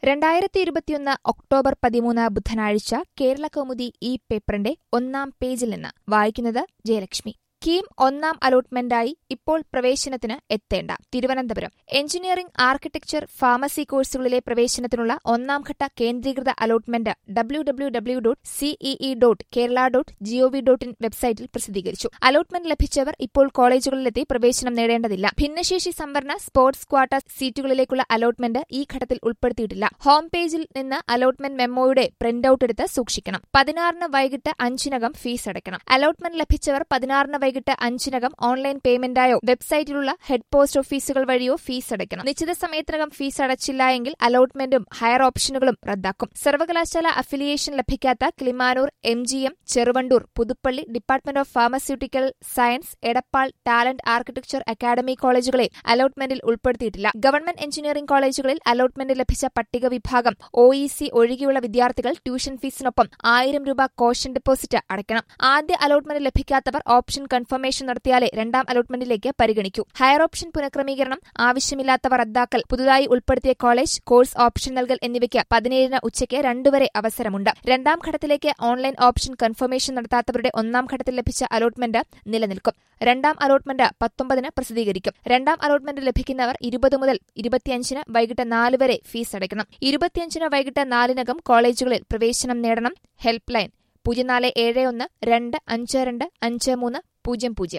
രണ്ടായിരത്തി ഇരുപത്തിയൊന്ന് ഒക്ടോബർ പതിമൂന്ന് ബുധനാഴ്ച കേരള കൗമുദി ഈ പേപ്പറിന്റെ ഒന്നാം പേജിൽ നിന്ന് വായിക്കുന്നത് ജയലക്ഷ്മി കീം ഒന്നാം അലോട്ട്മെന്റായി ഇപ്പോൾ പ്രവേശനത്തിന് എത്തേണ്ട തിരുവനന്തപുരം എഞ്ചിനീയറിംഗ് ആർക്കിടെക്ചർ ഫാർമസി കോഴ്സുകളിലെ പ്രവേശനത്തിനുള്ള ഒന്നാംഘട്ട കേന്ദ്രീകൃത allotment W W W dot CEE dot Kerala dot GOV dot in വെബ്സൈറ്റിൽ പ്രസിദ്ധീകരിച്ചു അലോട്ട്മെന്റ് ലഭിച്ചവർ ഇപ്പോൾ കോളേജുകളിലെത്തി പ്രവേശനം നേടേണ്ടതില്ല ഭിന്നശേഷി സംവരണ സ്പോർട്സ് ക്വാട്ട സീറ്റുകളിലേക്കുള്ള അലോട്ട്മെന്റ് ഈ ഘട്ടത്തിൽ ഉൾപ്പെടുത്തിയിട്ടില്ല ഹോം പേജിൽ നിന്ന് അലോട്ട്മെന്റ് മെമ്മോയുടെ പ്രിന്റൌട്ട് എടുത്ത് സൂക്ഷിക്കണം പതിനാറിന് വൈകിട്ട് അഞ്ചിനകം ഫീസ് അടയ്ക്കണം അലോട്ട്മെന്റ് ലഭിച്ചവർ പതിനാറിന് വൈകിട്ട് അഞ്ചിനകം ഓൺലൈൻ പേയ്മെന്റായോ വെബ്സൈറ്റിലുള്ള ഹെഡ് പോസ്റ്റ് ഓഫീസുകൾ വഴിയോ ഫീസ് അടയ്ക്കണം നിശ്ചിത സമയത്തിനകം ഫീസ് അടച്ചില്ല എങ്കിൽ അലോട്ട്മെന്റും ഹയർ ഓപ്ഷനുകളും റദ്ദാക്കും സർവകലാശാല അഫിലിയേഷൻ ലഭിക്കാത്ത Kilimanoor M G M Cheruvannur Puthuppally department of pharmaceutical science Edappal talent architecture academy കോളേജുകളെ അലോട്ട്മെന്റിൽ ഉൾപ്പെടുത്തിയിട്ടില്ല ഗവൺമെന്റ് എഞ്ചിനീയറിംഗ് കോളേജുകളിൽ അലോട്ട്മെന്റ് ലഭിച്ച പട്ടിക വിഭാഗം ഒ ഇ സി ഒഴികെയുള്ള വിദ്യാർത്ഥികൾ ട്യൂഷൻ ഫീസിനൊപ്പം ആയിരം രൂപ കോഷൻ ഡെപ്പോസിറ്റ് അടയ്ക്കണം ആദ്യ അലോട്ട്മെന്റ് ലഭിക്കാത്തവർ ഓപ്ഷൻ കൺഫർമേഷൻ നടത്തിയാലേ രണ്ടാം അലോട്ട്മെന്റിലേക്ക് പരിഗണിക്കൂ ഹയർ ഓപ്ഷൻ പുനഃക്രമീകരണം ആവശ്യമില്ലാത്തവ റദ്ദാക്കൽ പുതുതായി ഉൾപ്പെടുത്തിയ കോളേജ് കോഴ്സ് ഓപ്ഷൻ നൽകൽ എന്നിവയ്ക്ക് പതിനേഴിന് ഉച്ചയ്ക്ക് രണ്ടുവരെ അവസരമുണ്ട് രണ്ടാം ഘട്ടത്തിലേക്ക് ഓൺലൈൻ ഓപ്ഷൻ കൺഫർമേഷൻ നടത്താത്തവരുടെ ഒന്നാം ഘട്ടത്തിൽ ലഭിച്ച അലോട്ട്മെന്റ് നിലനിൽക്കും രണ്ടാം അലോട്ട്മെന്റ് പത്തൊമ്പതിന് പ്രസിദ്ധീകരിക്കും രണ്ടാം അലോട്ട്മെന്റ് ലഭിക്കുന്നവർ ഇരുപത് മുതൽ ഇരുപത്തിയഞ്ചിന് വൈകിട്ട് നാല് വരെ ഫീസ് അടയ്ക്കണം ഇരുപത്തിയഞ്ചിന് വൈകിട്ട് നാലിനകം കോളേജുകളിൽ പ്രവേശനം നേടണം ഹെൽപ്പ് ലൈൻ പൂജ്യം നാല് ഏഴ് ഒന്ന് രണ്ട് അഞ്ച് രണ്ട് അഞ്ച് മൂന്ന് പൂജ്യം പൂജ്യം